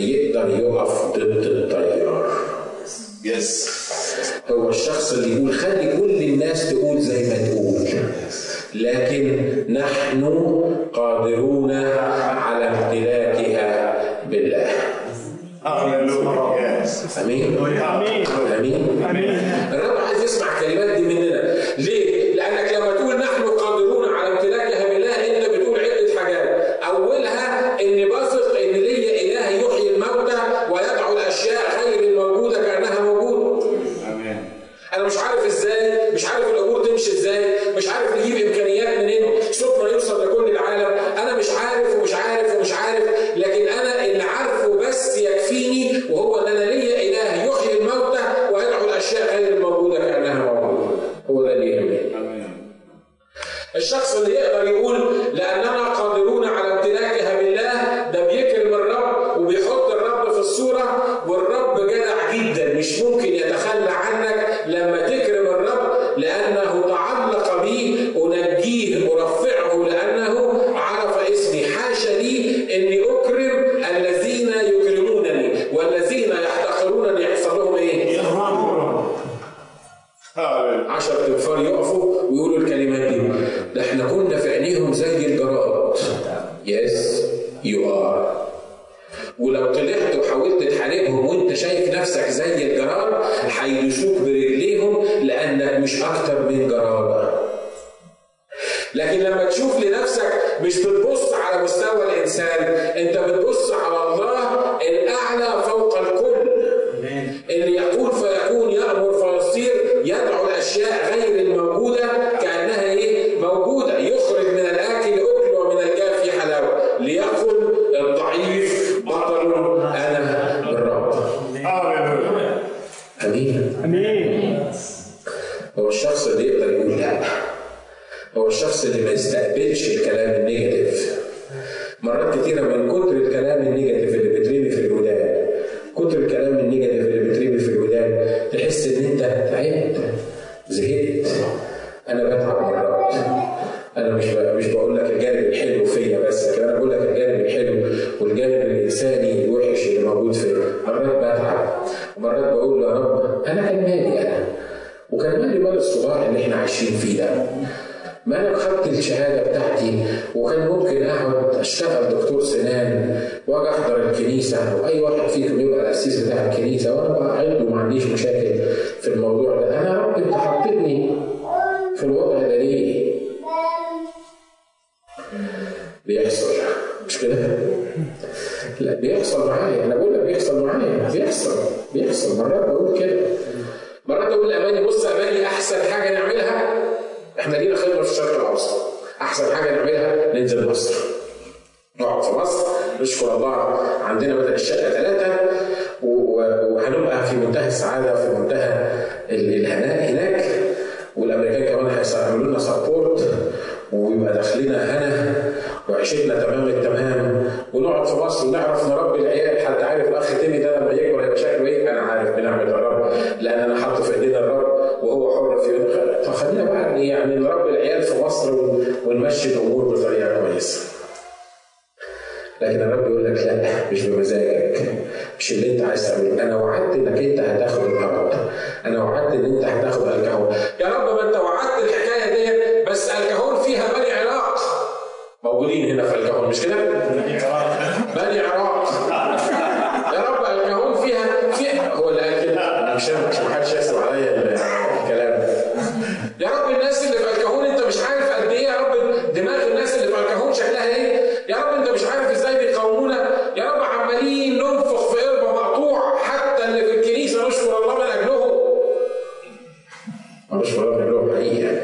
اللي يقدر يقف ضد التيار يس هو الشخص اللي يقول خلي كل الناس تقول زي ما تقول لكن نحن قادرون على امتلاكها بالله هللويا امين امين امين امين الرب عايز يسمع الكلمات دي مننا ليه؟ لانك لما تقول نحن قادرون على امتلاكها بالله انت بتقول عده حاجات اولها اني بثق ان ليا اله يحيي الموتى ويدعو الاشياء غير الموجوده كانها موجوده امين انا مش عارف ازاي مش عارف الامور تمشي ازاي مش عارف نجيب امكانيات منين صوتنا يوصل لكل العالم انا مش عارف ومش عارف ومش عارف لكن انا اللي عارفه بس يكفيني وهو ان انا ليا اله يحيي الموتى ويدعو الاشياء غير الموجوده كانها موجوده هو ده اللي يهمني امين الشخص اللي يقدر يقول لاننا قادرون على امتلاكها بالله ده بيكرم الرب وبيحط الرب في الصوره والرب جدع جدا مش ممكن يتخلى عنك لما تكرم الرب لانه تعلق بي انجيه ارفعه لانه عرف اسمي حاشا لي اني اكرم الذين يكرمونني والذين يحتقرونني يحصل لهم ايه؟ هللويا عشر تنفار يقفوا ويقولوا الكلمات دي ده احنا كنا في عينيهم زي الجراد يس يو ار ولو طلعت وحاولت تحاربهم وانت شايف نفسك زي الجراد هيدوسوك برجليهم لانك مش اكتر من جراد لكن لما تشوف لنفسك مش بتبص على مستوى الانسان انت بتبص على الله الاعلى فوق الكل اللي يقول فيكون يأمر فيصير يدعو الأشياء غير الموجودة كأنها إيه؟ موجودة يخرج من الآكل أكل ومن الجاف حلاوة ليقل الضعيف بطل أنا بالرب هللويا أمين امين هو الشخص اللي يقدر يقول لا هو الشخص اللي ما يستقبلش الكلام النيجاتيف مرات كتيرة من كتر الكلام النيجاتيف اللي بيترمي في الودان كتر الكلام النيجاتيف اللي بيترمي في الودان تحس ان انت تعبت زهقت انا بتعب مرات انا مش ب- مش بقول لك الجانب الحلو فيا بس لكن انا بقول لك الجانب الحلو والجانب الانساني الوحش اللي موجود فيا مرات بتعب ومرات بقول يا رب انا كان مالي انا وكان مالي مال الصداع اللي احنا عايشين فيه ده ما انا خدت الشهاده بتاعتي وكان ممكن اقعد اشتغل دكتور سنان واجي احضر الكنيسه واي واحد فيكم يبقى الاسيس بتاع الكنيسه وانا بقعد وما عنديش مشاكل في الموضوع ده انا يا رب انت حطيتني في الوضع ده ليه؟ بيحصل مش كده؟ لا بيحصل معايا انا بقول لك بيحصل معايا بيحصل بيحصل مرات بقول كده مرات اقول لاماني بص يا اماني احسن حاجه نعملها احنا لينا خدمه في الشرق الاوسط احسن حاجه نعملها ننزل مصر نقعد في مصر نشكر الله عندنا بدل الشقه ثلاثه و- و- وهنبقى في منتهى السعاده في منتهى ال- الهناء هناك والامريكان كمان هيعملوا لنا سبورت ويبقى دخلنا هنا وعيشتنا تمام التمام ونقعد في مصر ونعرف نربي العيال حد عارف الاخ تيمي ده لما يكبر هيبقى شكله ايه؟ انا عارف بنعمه الرب لان انا حاطه في ايدينا الرب وهو حر في يده طب خلينا بقى يعني نربي العيال في مصر ون- ونمشي الامور بطريقه كويسه. لكن الرب يقول لك لا مش بمزاجك مش اللي انت عايز تعمله انا وعدت انك انت هتاخد الارض انا وعدت ان انت هتاخد الكهون يا رب ما انت وعدت الحكايه دي بس الكهون فيها بني عراق موجودين هنا في الكهون مش كده؟ بني عراق يا رب الكهون فيها فيها هو اللي قال كده انا مش مش محدش يحسب عليا الكلام ده يا رب الناس اللي في الكهون انت مش عارف قد ايه يا رب دماغ الناس اللي في الكهون شكلها ايه يا رب انت مش عارف ازاي بيقاومونا يا رب عمالين ننفخ في قربة مقطوع حتى اللي في الكنيسة نشكر الله من اجلهم نشكر الله من اجلهم حقيقي يعني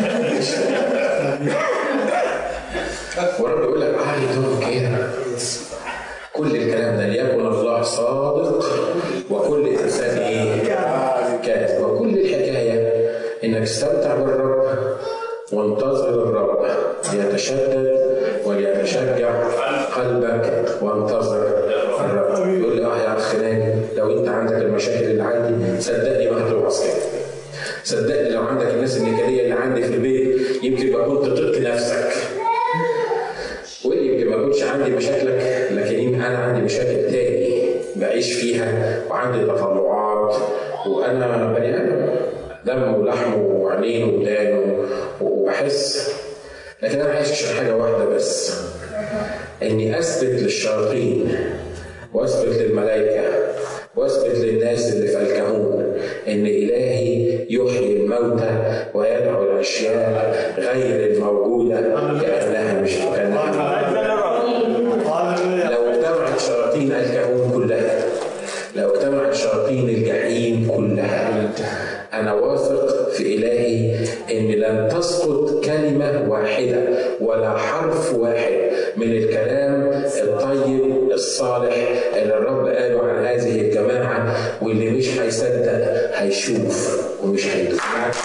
ورب يقول لك I don't care كل الكلام ده ليكن الله صادق وكل انسان ايه؟ كاذب وكل الحكايه انك استمتع بالرب وانتظر الرب ليتشدد وليتشجع قلبك وانتظر الرب يقول لي اه يا اخ ناجي لو انت عندك المشاكل اللي عندي صدقني ما هتوعظ كده صدقني لو عندك الناس النكديه اللي عندي في البيت يمكن بقى كنت طقت نفسك ويمكن ما يكونش عندي مشاكلك لكن يمكن انا عندي مشاكل تاني بعيش فيها وعندي تطلعات وانا بني ادم دم ولحم وعينين ودان وبحس لكن انا عايش عشان حاجه واحده بس اني اثبت للشياطين واثبت للملائكه واثبت للناس اللي في الكهون ان الهي يحيي الموتى ويدعو الاشياء غير الموجوده كانها مش كانها لو اجتمعت شياطين الكهون كلها لو اجتمعت شياطين الجحيم كلها أنا واثق في إلهي إن لن تسقط كلمة واحدة ولا حرف واحد من الكلام الطيب الصالح اللي الرب قاله عن هذه الجماعة واللي مش هيصدق هيشوف ومش هيدوق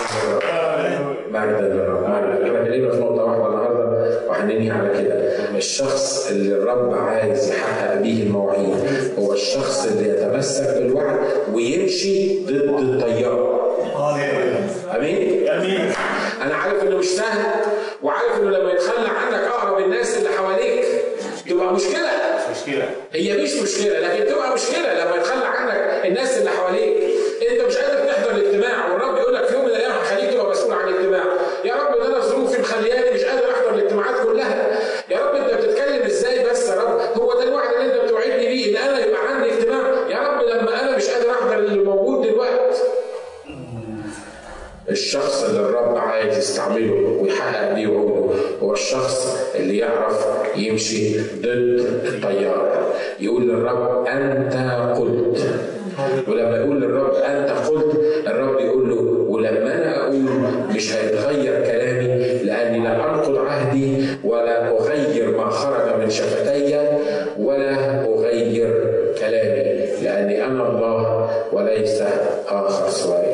مجدا للرب مجدا احنا اتكلمنا في نقطة واحدة النهاردة وهننهي على كده الشخص اللي الرب عايز يحقق بيه المواعيد هو الشخص اللي يتمسك بالوعد ويمشي ضد التيار امين امين انا عارف انه مش سهل وعارف انه لما يتخلى عنك اقرب الناس اللي حواليك تبقى مشكله مشكلة هي مش مشكله لكن تبقى مشكله لما يتخلى عنك الناس اللي حواليك انت مش قادر تحضر الاجتماع والرب يقول لك في يوم من الايام هخليك تبقى مسؤول عن الاجتماع يا رب ده انا ظروفي مخلياني مش قادر احضر الاجتماعات كلها يا رب انت بتتكلم ازاي بس يا رب هو ده الوعد اللي انت بتوعدني بيه ان انا يبقى عندي اجتماع يا رب لما انا مش قادر احضر اللي موجود دلوقتي الشخص اللي الرب عايز يستعمله ويحقق بيه وعوده هو الشخص اللي يعرف يمشي ضد التيار يقول للرب انت قلت ولما يقول للرب انت قلت الرب يقول له ولما انا اقول مش هيتغير كلامي لاني لا انقض عهدي ولا اغير ما خرج من شفتي ولا اغير كلامي لاني انا الله وليس اخر سواي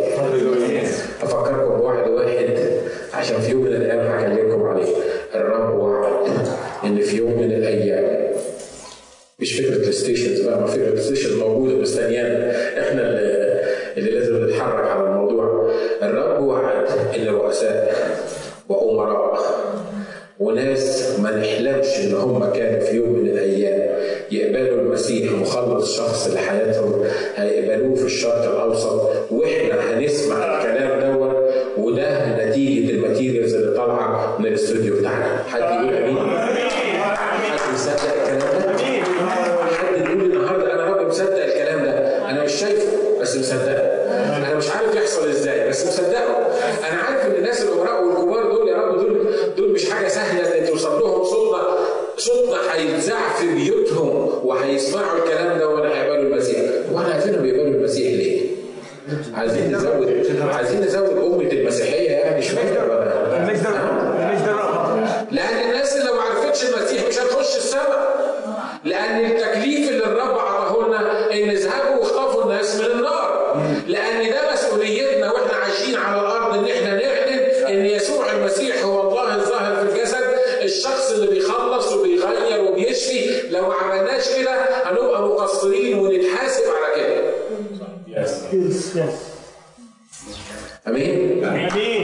افكركم بواحد واحد عشان في يوم من الايام هكلمكم عليه الرب وعد ان في يوم من الايام مش فكره الستيشنز بقى ما فكره الستيشن موجوده مستنيانا احنا اللي, اللي لازم نتحرك على الموضوع الرب وعد ان رؤساء وامراء وناس ما نحلمش ان هم كانوا في يوم من الايام يقبلوا المسيح مخلص شخص لحياتهم هيقبلوه في الشرق الاوسط واحنا هنسمع الكلام دوت وده نتيجه الماتيريالز اللي طالعه من الاستوديو بتاعنا حد يقول امين حد يصدق الكلام ده حد يقول النهارده انا راجل مصدق الكلام ده انا مش شايفه بس مصدقه انا مش عارف يحصل ازاي بس مصدقه انا عارف ان الناس الامراء والكبار دول يا رب دول دول مش حاجه سهله ان توصل لهم صوتنا صوتنا هيتذاع في بيوتهم وهيسمعوا الكلام ده وانا هيقبلوا المسيح واحنا عايزينهم يقبلوا المسيح ليه؟ عايزين نزود عايزين نزود أمة المسيحية يعني شوية ولا المجد الرب المجد الرب لأن الناس اللي ما عرفتش المسيح مش هتخش السماء لأن التكليف اللي الرب عطاه لنا إن اذهبوا واخطفوا الناس من النار لأن ده مسؤوليتنا وإحنا عايشين على الأرض إن إحنا نعلن إن يسوع المسيح هو الله الظاهر في الجسد الشخص اللي بيخلص وبيغير وبيشفي لو ما عملناش كده هنبقى مقصرين ونتحاسب على كده يس يس امين امين